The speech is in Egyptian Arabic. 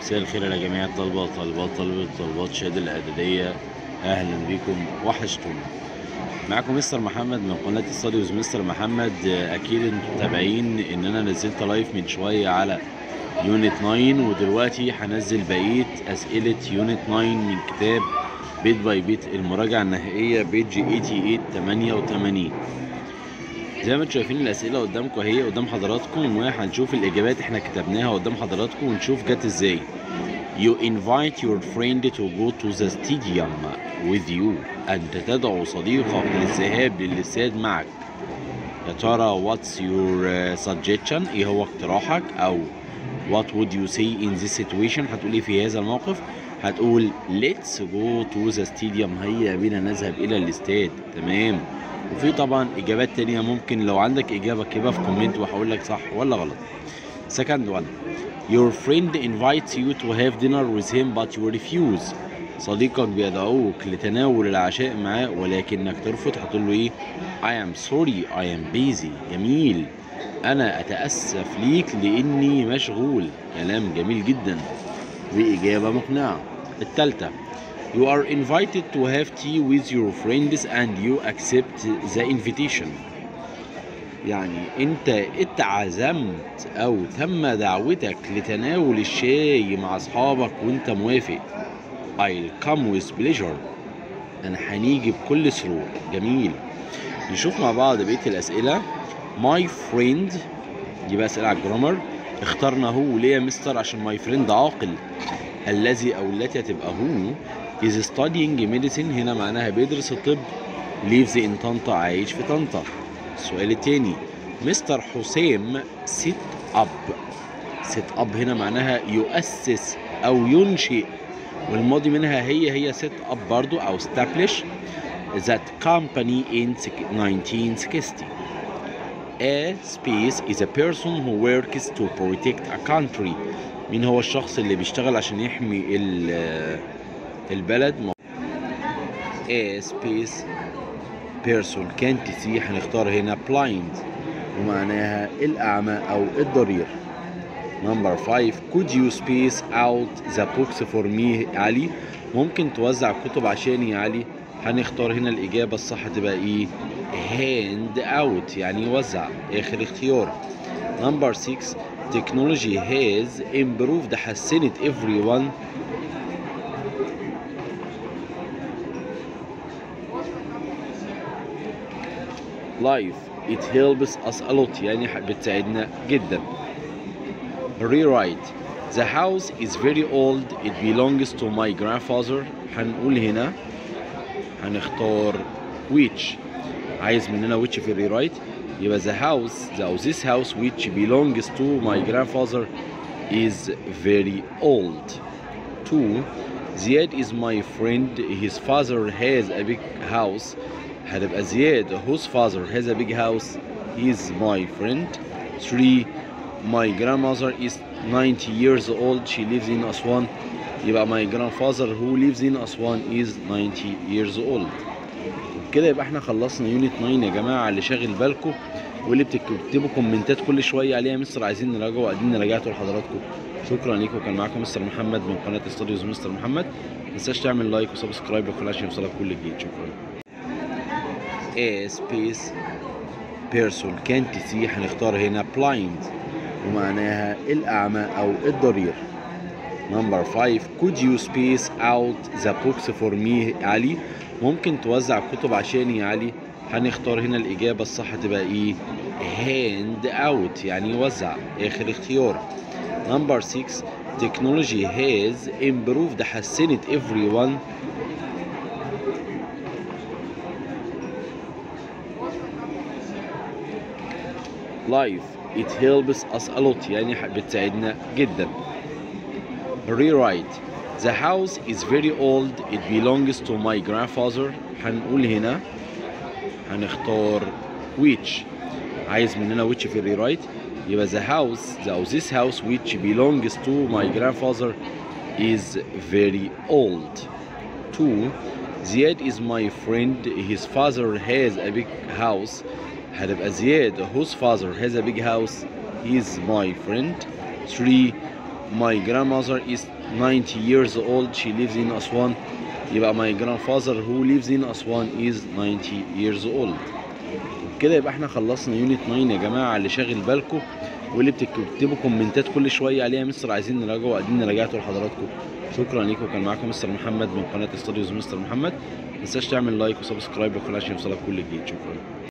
مساء الخير على جميع الطلبة وطالبات طلبة طلبات شهادة الإعدادية أهلا بكم وحشتم معكم مستر محمد من قناة استاديوز مستر محمد أكيد انتم متابعين إن أنا نزلت لايف من شوية على يونت 9 ودلوقتي هنزل بقية أسئلة يونت 9 من كتاب بيت باي بيت المراجعة النهائية بيج 88 88 زي ما انتم شايفين الاسئله قدامكم اهي قدام حضراتكم وهنشوف الاجابات احنا كتبناها قدام حضراتكم ونشوف جت ازاي You invite your friend to go to the stadium with you أنت تدعو صديقك للذهاب للاستاد معك يا ترى what's your uh, suggestion ايه هو اقتراحك او what would you say in this situation هتقول ايه في هذا الموقف هتقول let's go to the stadium هيا بنا نذهب الى الاستاد تمام وفي طبعا اجابات تانية ممكن لو عندك اجابة كده في كومنت وهقول لك صح ولا غلط second one your friend invites you to have dinner with him but you refuse صديقك بيدعوك لتناول العشاء معاه ولكنك ترفض هتقول له ايه I am sorry I am busy جميل انا اتاسف ليك لاني مشغول كلام جميل جدا واجابه مقنعه الثالثه You are invited to have tea with your friends and you accept the invitation. يعني انت اتعزمت او تم دعوتك لتناول الشاي مع اصحابك وانت موافق. I'll come with pleasure. انا هنيجي بكل سرور. جميل. نشوف مع بعض بقية الاسئلة. My friend دي بقى اسئلة على الجرامر. اخترنا هو ليه يا مستر عشان ماي فريند عاقل. الذي او التي هتبقى هو is studying medicine هنا معناها بيدرس الطب lives in طنطا عايش في طنطا السؤال التاني مستر حسام set up set up هنا معناها يؤسس او ينشئ والماضي منها هي هي set up برضو او establish that company in 1960 A space is a person who works to protect a country مين هو الشخص اللي بيشتغل عشان يحمي البلد A space person can't see هنختار هنا blind ومعناها الأعمى أو الضرير Number 5 Could you space out the books for me علي ممكن توزع كتب عشاني يا علي هنختار هنا الإجابة الصح تبقى إيه hand out يعني يوزع آخر اختيار Number 6 Technology has improved حسنت everyone life it helps us a lot يعني بتساعدنا جدا rewrite the house is very old it belongs to my grandfather هنقول هنا هنختار which عايز مننا which في الريرايت يبقى the house أو this house which belongs to my grandfather is very old two زياد is my friend his father has a big house هتبقى زياد whose father has a big house is my friend 3 my grandmother is 90 years old she lives in Aswan يبقى my grandfather who lives in Aswan is 90 years old كده يبقى احنا خلصنا يونت 9 يا جماعه اللي شاغل بالكم واللي بتكتبوا كومنتات كل شويه عليها مستر عايزين نراجعه وقاعدين نراجعته لحضراتكم شكرا ليكم كان معاكم مستر محمد من قناه استوديوز مستر محمد ما تنساش تعمل لايك وسبسكرايب للقناه عشان يوصلك كل جديد شكرا A space person can't see هنختار هنا blind ومعناها الأعمى أو الضرير Number 5 Could you space out the books for me علي ممكن توزع كتب عشاني يا علي هنختار هنا الإجابة الصح تبقى إيه hand out يعني يوزع آخر اختيار Number 6 Technology has improved حسنت everyone life it helps us a lot يعني بتساعدنا جدا rewrite the house is very old it belongs to my grandfather هنقول هنا هنختار which عايز مننا which في الريرايت يبقى the house أو this house which belongs to my grandfather is very old two زياد is my friend his father has a big house هتبقى زياد whose father has a big house is my friend 3 my grandmother is 90 years old she lives in Aswan يبقى my grandfather who lives in Aswan is 90 years old كده يبقى احنا خلصنا يونت 9 يا جماعه اللي شاغل بالكم واللي بتكتبوا كومنتات كل شويه عليها يا مستر عايزين نراجعه وقاعدين نراجعته لحضراتكم شكرا ليكم كان معاكم مستر محمد من قناه استوديوز مستر محمد ما تنساش تعمل لايك وسبسكرايب للقناه عشان يوصلك كل جديد شكرا